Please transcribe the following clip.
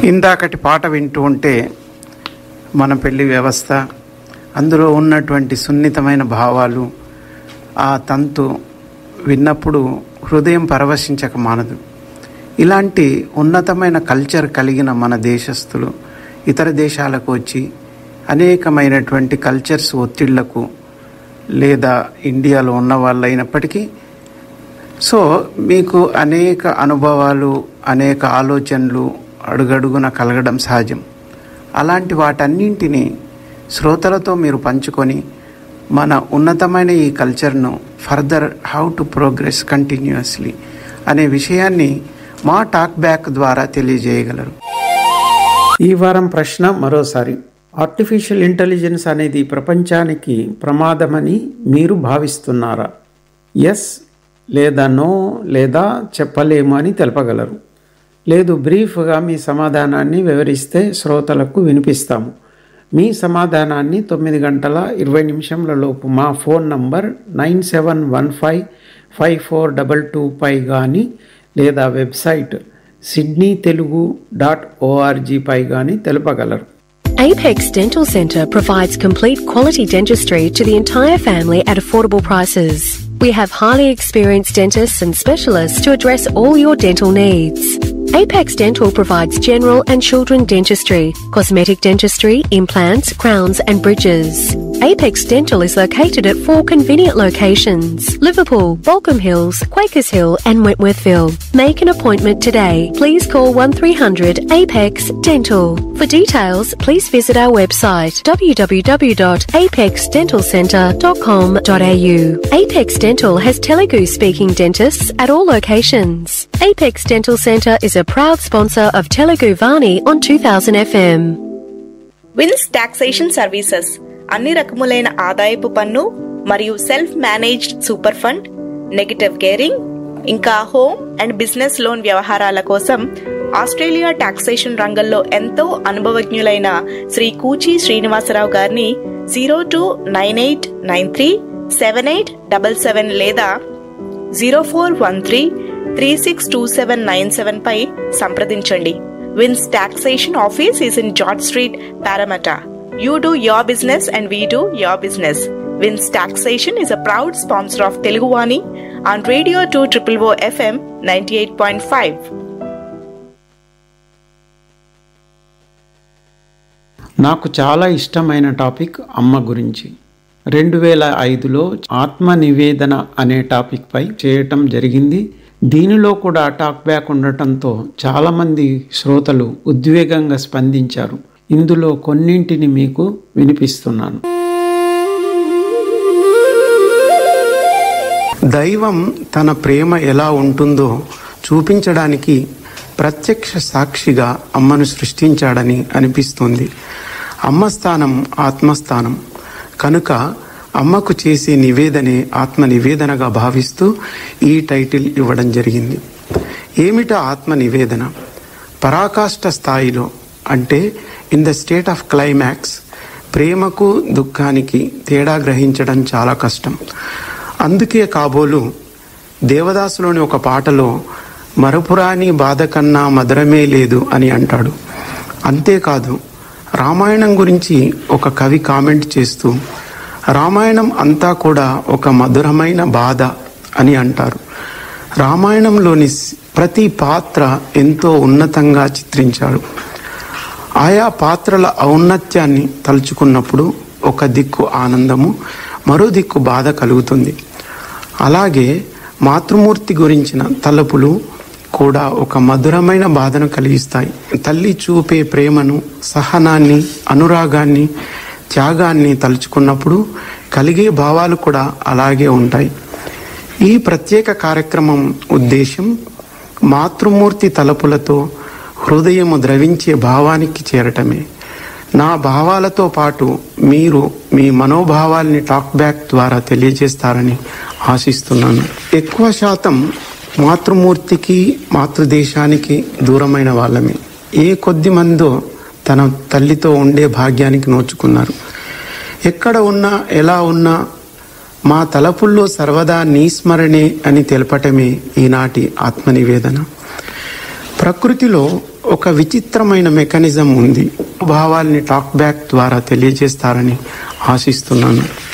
ఇందాకటి పాట వింటూ ఉంటే మన పెళ్లి వ్యవస్థ అందులో ఉన్నటువంటి సున్నితమైన భావాలు ఆ తంతు విన్నప్పుడు హృదయం పరవశించక మానదు ఇలాంటి ఉన్నతమైన కల్చర్ కలిగిన మన దేశస్థులు ఇతర దేశాలకు వచ్చి అనేకమైనటువంటి కల్చర్స్ ఒత్తిళ్లకు లేదా ఇండియాలో ఉన్న వాళ్ళు అయినప్పటికీ సో మీకు అనేక అనుభవాలు అనేక ఆలోచనలు అడుగడుగున కలగడం సహజం అలాంటి వాటన్నింటినీ శ్రోతలతో మీరు పంచుకొని మన ఉన్నతమైన ఈ కల్చర్ను further how to progress continuously అనే విషయాన్ని మా టాక్ బ్యాక్ ద్వారా తెలియజేయగలరు ఈ వారం ప్రశ్న మరోసారి ఆర్టిఫిషియల్ ఇంటెలిజెన్స్ అనేది ప్రపంచానికి ప్రమాదమని మీరు భావిస్తున్నారా ఎస్ లేదా నో లేదా చెప్పలేము అని తెలపగలరు లేదు బ్రీఫ్గా మీ సమాధానాన్ని వివరిస్తే శ్రోతలకు వినిపిస్తాము మీ సమాధానాన్ని తొమ్మిది గంటల ఇరవై నిమిషంల లోపు మా phone number nine seven one five five four double two పై కానీ లేదా website Sydney Telugu dot ORG పై కానీ తెలపగలరు Apex Dental Centre provides complete quality dentistry to the entire family at affordable prices. We have highly experienced dentists and specialists to address all your dental needs. Apex Dental provides general and children dentistry, cosmetic dentistry, implants, crowns, and bridges. Apex Dental is located at four convenient locations Liverpool, Balcombe Hills, Quakers Hill, and Wentworthville. Make an appointment today. Please call 1300 Apex Dental. For details, please visit our website www.apexdentalcentre.com.au. Apex Dental has Telugu speaking dentists at all locations. Apex Dental Centre is a proud sponsor of Telugu Vani on 2000 FM. Vince taxation services అన్ని రకములైన ఆదాయపు పన్ను మరియు self managed super fund negative gearing ఇంకా home and business loan వ్యవహారాల కోసం Australia taxation రంగంలో ఎంతో అనుభవజ్ఞులైన శ్రీ కూచి శ్రీనివాసరావు గారిని zero two nine eight nine three seven eight double seven లేదా zero four one three three six two seven nine seven పై సంప్రదించండి Vince taxation office is in George street Parramatta you do your business and we do your business Vince taxation is a proud sponsor of Teluguwani on Radio 2 Triple O FM 98.5. నాకు చాలా ఇష్టమైన topic అమ్మ గురించి రెండు వేల ఐదులో ఆత్మ నివేదన అనే టాపిక్ పై చేయటం జరిగింది దీనిలో కూడా టాక్ బ్యాక్ ఉండటంతో చాలామంది శ్రోతలు ఉద్వేగంగా స్పందించారు ఇందులో కొన్నింటిని మీకు వినిపిస్తున్నాను దైవం తన ప్రేమ ఎలా ఉంటుందో చూపించడానికి ప్రత్యక్ష సాక్షిగా అమ్మను సృష్టించాడని అనిపిస్తుంది అమ్మ స్థానం ఆత్మస్థానం కనుక అమ్మకు చేసే నివేదనే ఆత్మ నివేదనగా భావిస్తూ ఈ టైటిల్ ఇవ్వడం జరిగింది ఏమిట ఆత్మ నివేదన పరాకాష్ట స్థాయిలో అంటే in the state of climax ప్రేమకు దుఃఖానికి తేడా గ్రహించడం చాలా కష్టం అందుకే కాబోలు దేవదాసులోని ఒక పాటలో మరపురాని బాధ కన్నా మధురమే లేదు అని అంటాడు అంతేకాదు రామాయణం గురించి ఒక కవి కామెంట్ చేస్తూ రామాయణం అంతా కూడా ఒక మధురమైన బాధ అని అంటారు రామాయణంలోని ప్రతి పాత్ర ఎంతో ఉన్నతంగా చిత్రించాడు ఆయా పాత్రల ఔన్నత్యాన్ని తలుచుకున్నప్పుడు ఒక దిక్కు ఆనందము మరో దిక్కు బాధ కలుగుతుంది అలాగే మాతృమూర్తి గురించిన తలపులు కూడా ఒక మధురమైన బాధను కలిగిస్తాయి తల్లి చూపే ప్రేమను సహనాన్ని అనురాగాన్ని త్యాగాన్ని తలుచుకున్నప్పుడు కలిగే భావాలు కూడా అలాగే ఉంటాయి ఈ ప్రత్యేక కార్యక్రమం ఉద్దేశం మాతృమూర్తి తలపులతో హృదయము ద్రవించే భావానికి చేరటమే నా భావాలతో పాటు మీరు మీ మనోభావాల్ని టాక్ బ్యాక్ ద్వారా తెలియజేస్తారని ఆశిస్తున్నాను ఎక్కువ శాతం మాతృమూర్తికి మాతృదేశానికి దూరమైన వాళ్ళమే ఏ కొద్ది మందో తన తల్లితో ఉండే భాగ్యానికి నోచుకున్నారు ఎక్కడ ఉన్నా ఎలా ఉన్నా మా తలపుల్లో సర్వదా నీస్మరణే అని తెలపటమే ఈనాటి ఆత్మనివేదన ప్రకృతిలో ఒక విచిత్రమైన మెకానిజం ఉంది భావాల్ని టాక్ బ్యాక్ ద్వారా తెలియజేస్తారని ఆశిస్తున్నాను